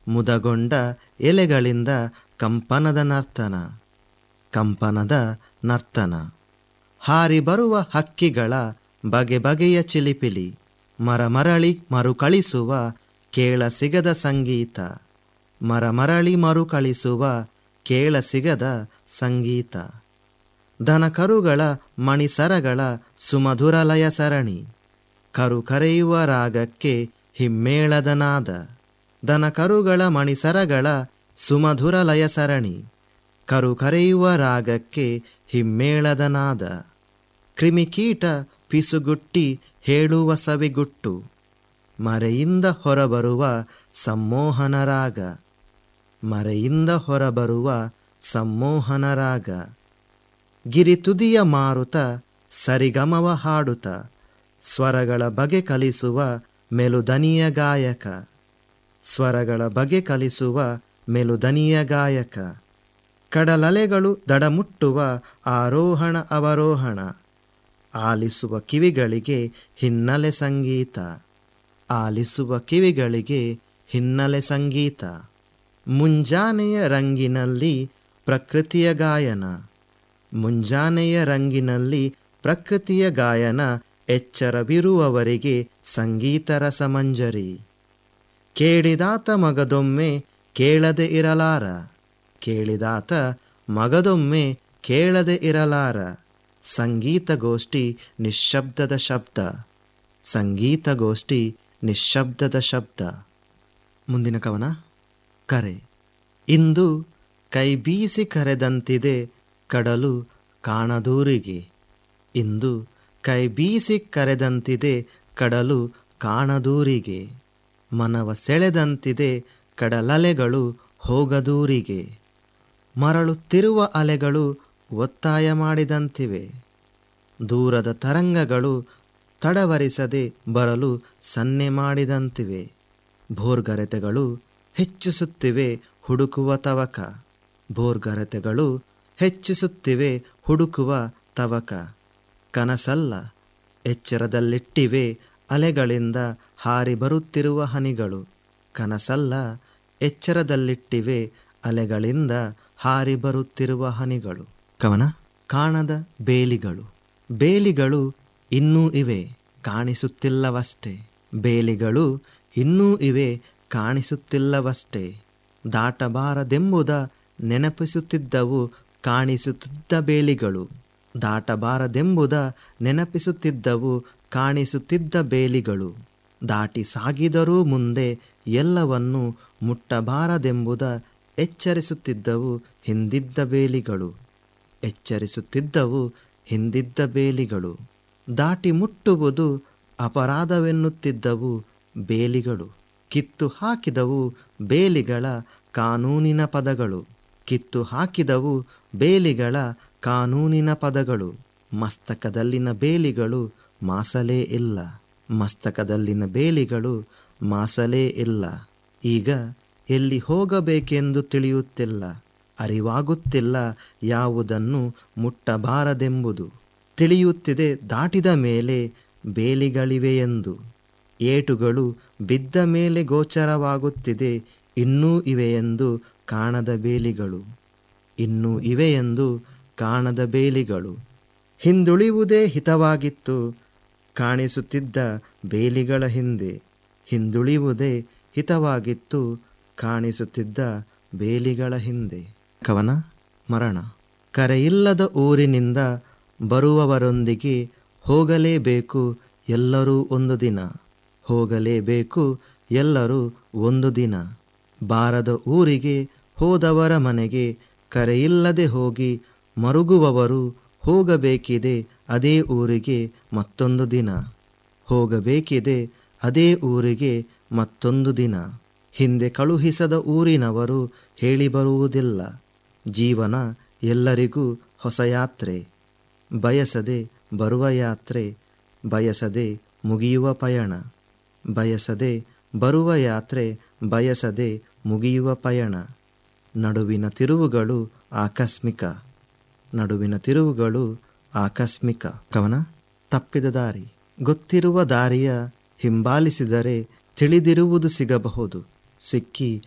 ಮುದಗೊಂಡ ಎಲೆಗಳಿಂದ ಕಂಪನದ ನರ್ತನ ಕಂಪನದ ನರ್ತನ ಹಾರಿ ಬರುವ ಹಕ್ಕಿಗಳ ಬಗೆ ಬಗೆಯ ಚಿಲಿಪಿಲಿ ಮರಮರಳಿ ಮರುಕಳಿಸುವ ಕೇಳ ಸಿಗದ ಸಂಗೀತ ಮರಮರಳಿ ಮರುಕಳಿಸುವ ಕೇಳ ಸಿಗದ ಸಂಗೀತ ದನಕರುಗಳ ಮಣಿಸರಗಳ ಸುಮಧುರ ಲಯ ಸರಣಿ ಕರು ಕರೆಯುವ ರಾಗಕ್ಕೆ ಹಿಮ್ಮೇಳದ ನಾದ ದನಕರುಗಳ ಮಣಿಸರಗಳ ಸುಮಧುರ ಲಯ ಸರಣಿ ಕರು ಕರೆಯುವ ರಾಗಕ್ಕೆ ಹಿಮ್ಮೇಳದ ನಾದ ಕ್ರಿಮಿಕೀಟ ಪಿಸುಗುಟ್ಟಿ ಹೇಳುವ ಸವಿಗುಟ್ಟು ಮರೆಯಿಂದ ಹೊರಬರುವ ಸಮ್ಮೋಹನ ರಾಗ ಮರೆಯಿಂದ ಹೊರಬರುವ ಸಮ್ಮೋಹನ ರಾಗ ಗಿರಿತುದಿಯ ಮಾರುತ ಸರಿಗಮವ ಹಾಡುತ್ತ ಸ್ವರಗಳ ಬಗೆ ಕಲಿಸುವ ಮೆಲುದನಿಯ ಗಾಯಕ ಸ್ವರಗಳ ಬಗೆ ಕಲಿಸುವ ಮೆಲುದನಿಯ ಗಾಯಕ ಕಡಲಲೆಗಳು ದಡಮುಟ್ಟುವ ಆರೋಹಣ ಅವರೋಹಣ ಆಲಿಸುವ ಕಿವಿಗಳಿಗೆ ಹಿನ್ನೆಲೆ ಸಂಗೀತ ಆಲಿಸುವ ಕಿವಿಗಳಿಗೆ ಹಿನ್ನೆಲೆ ಸಂಗೀತ ಮುಂಜಾನೆಯ ರಂಗಿನಲ್ಲಿ ಪ್ರಕೃತಿಯ ಗಾಯನ ಮುಂಜಾನೆಯ ರಂಗಿನಲ್ಲಿ ಪ್ರಕೃತಿಯ ಗಾಯನ ಎಚ್ಚರವಿರುವವರಿಗೆ ಸಂಗೀತ ರಸಮಂಜರಿ ಕೇಳಿದಾತ ಮಗದೊಮ್ಮೆ ಕೇಳದೆ ಇರಲಾರ ಕೇಳಿದಾತ ಮಗದೊಮ್ಮೆ ಕೇಳದೆ ಇರಲಾರ ಸಂಗೀತಗೋಷ್ಠಿ ನಿಶ್ಶಬ್ದದ ಶಬ್ದ ಸಂಗೀತಗೋಷ್ಠಿ ನಿಶ್ಶಬ್ದದ ಶಬ್ದ ಮುಂದಿನ ಕವನ ಕರೆ ಇಂದು ಕೈ ಬೀಸಿ ಕರೆದಂತಿದೆ ಕಡಲು ಕಾಣದೂರಿಗೆ ಇಂದು ಕೈ ಬೀಸಿ ಕರೆದಂತಿದೆ ಕಡಲು ಕಾಣದೂರಿಗೆ ಮನವ ಸೆಳೆದಂತಿದೆ ಕಡಲಲೆಗಳು ಹೋಗದೂರಿಗೆ ಮರಳುತ್ತಿರುವ ಅಲೆಗಳು ಒತ್ತಾಯ ಮಾಡಿದಂತಿವೆ ದೂರದ ತರಂಗಗಳು ತಡವರಿಸದೆ ಬರಲು ಸನ್ನೆ ಮಾಡಿದಂತಿವೆ ಭೋರ್ಗರೆತೆಗಳು ಹೆಚ್ಚಿಸುತ್ತಿವೆ ಹುಡುಕುವ ತವಕ ಭೋರ್ಗರೆತೆಗಳು ಹೆಚ್ಚಿಸುತ್ತಿವೆ ಹುಡುಕುವ ತವಕ ಕನಸಲ್ಲ ಎಚ್ಚರದಲ್ಲಿಟ್ಟಿವೆ ಅಲೆಗಳಿಂದ ಹಾರಿ ಬರುತ್ತಿರುವ ಹನಿಗಳು ಕನಸಲ್ಲ ಎಚ್ಚರದಲ್ಲಿಟ್ಟಿವೆ ಅಲೆಗಳಿಂದ ಹಾರಿ ಬರುತ್ತಿರುವ ಹನಿಗಳು ಕವನ ಕಾಣದ ಬೇಲಿಗಳು ಬೇಲಿಗಳು ಇನ್ನೂ ಇವೆ ಕಾಣಿಸುತ್ತಿಲ್ಲವಷ್ಟೇ ಬೇಲಿಗಳು ಇನ್ನೂ ಇವೆ ಕಾಣಿಸುತ್ತಿಲ್ಲವಷ್ಟೇ ದಾಟಬಾರದೆಂಬುದ ನೆನಪಿಸುತ್ತಿದ್ದವು ಕಾಣಿಸುತ್ತಿದ್ದ ಬೇಲಿಗಳು ದಾಟಬಾರದೆಂಬುದ ನೆನಪಿಸುತ್ತಿದ್ದವು ಕಾಣಿಸುತ್ತಿದ್ದ ಬೇಲಿಗಳು ದಾಟಿ ಸಾಗಿದರೂ ಮುಂದೆ ಎಲ್ಲವನ್ನೂ ಮುಟ್ಟಬಾರದೆಂಬುದ ಎಚ್ಚರಿಸುತ್ತಿದ್ದವು ಹಿಂದಿದ್ದ ಬೇಲಿಗಳು ಎಚ್ಚರಿಸುತ್ತಿದ್ದವು ಹಿಂದಿದ್ದ ಬೇಲಿಗಳು ದಾಟಿ ಮುಟ್ಟುವುದು ಅಪರಾಧವೆನ್ನುತ್ತಿದ್ದವು ಬೇಲಿಗಳು ಕಿತ್ತು ಹಾಕಿದವು ಬೇಲಿಗಳ ಕಾನೂನಿನ ಪದಗಳು ಕಿತ್ತು ಹಾಕಿದವು ಬೇಲಿಗಳ ಕಾನೂನಿನ ಪದಗಳು ಮಸ್ತಕದಲ್ಲಿನ ಬೇಲಿಗಳು ಮಾಸಲೇ ಇಲ್ಲ ಮಸ್ತಕದಲ್ಲಿನ ಬೇಲಿಗಳು ಮಾಸಲೇ ಇಲ್ಲ ಈಗ ಎಲ್ಲಿ ಹೋಗಬೇಕೆಂದು ತಿಳಿಯುತ್ತಿಲ್ಲ ಅರಿವಾಗುತ್ತಿಲ್ಲ ಯಾವುದನ್ನು ಮುಟ್ಟಬಾರದೆಂಬುದು ತಿಳಿಯುತ್ತಿದೆ ದಾಟಿದ ಮೇಲೆ ಬೇಲಿಗಳಿವೆಯೆಂದು ಏಟುಗಳು ಬಿದ್ದ ಮೇಲೆ ಗೋಚರವಾಗುತ್ತಿದೆ ಇನ್ನೂ ಇವೆಯೆಂದು ಕಾಣದ ಬೇಲಿಗಳು ಇನ್ನೂ ಇವೆಯೆಂದು ಕಾಣದ ಬೇಲಿಗಳು ಹಿಂದುಳಿಯುವುದೇ ಹಿತವಾಗಿತ್ತು ಕಾಣಿಸುತ್ತಿದ್ದ ಬೇಲಿಗಳ ಹಿಂದೆ ಹಿಂದುಳಿಯುವುದೇ ಹಿತವಾಗಿತ್ತು ಕಾಣಿಸುತ್ತಿದ್ದ ಬೇಲಿಗಳ ಹಿಂದೆ ಕವನ ಮರಣ ಕರೆಯಿಲ್ಲದ ಊರಿನಿಂದ ಬರುವವರೊಂದಿಗೆ ಹೋಗಲೇಬೇಕು ಎಲ್ಲರೂ ಒಂದು ದಿನ ಹೋಗಲೇಬೇಕು ಎಲ್ಲರೂ ಒಂದು ದಿನ ಬಾರದ ಊರಿಗೆ ಹೋದವರ ಮನೆಗೆ ಕರೆಯಿಲ್ಲದೆ ಹೋಗಿ ಮರುಗುವವರು ಹೋಗಬೇಕಿದೆ ಅದೇ ಊರಿಗೆ ಮತ್ತೊಂದು ದಿನ ಹೋಗಬೇಕಿದೆ ಅದೇ ಊರಿಗೆ ಮತ್ತೊಂದು ದಿನ ಹಿಂದೆ ಕಳುಹಿಸದ ಊರಿನವರು ಹೇಳಿ ಬರುವುದಿಲ್ಲ ಜೀವನ ಎಲ್ಲರಿಗೂ ಹೊಸ ಯಾತ್ರೆ ಬಯಸದೆ ಬರುವ ಯಾತ್ರೆ ಬಯಸದೆ ಮುಗಿಯುವ ಪಯಣ ಬಯಸದೆ ಬರುವ ಯಾತ್ರೆ ಬಯಸದೆ ಮುಗಿಯುವ ಪಯಣ ನಡುವಿನ ತಿರುವುಗಳು ಆಕಸ್ಮಿಕ ನಡುವಿನ ತಿರುವುಗಳು ಆಕಸ್ಮಿಕ ಕವನ ತಪ್ಪಿದ ದಾರಿ ಗೊತ್ತಿರುವ ದಾರಿಯ ಹಿಂಬಾಲಿಸಿದರೆ ತಿಳಿದಿರುವುದು ಸಿಗಬಹುದು ಸಿಕ್ಕಿ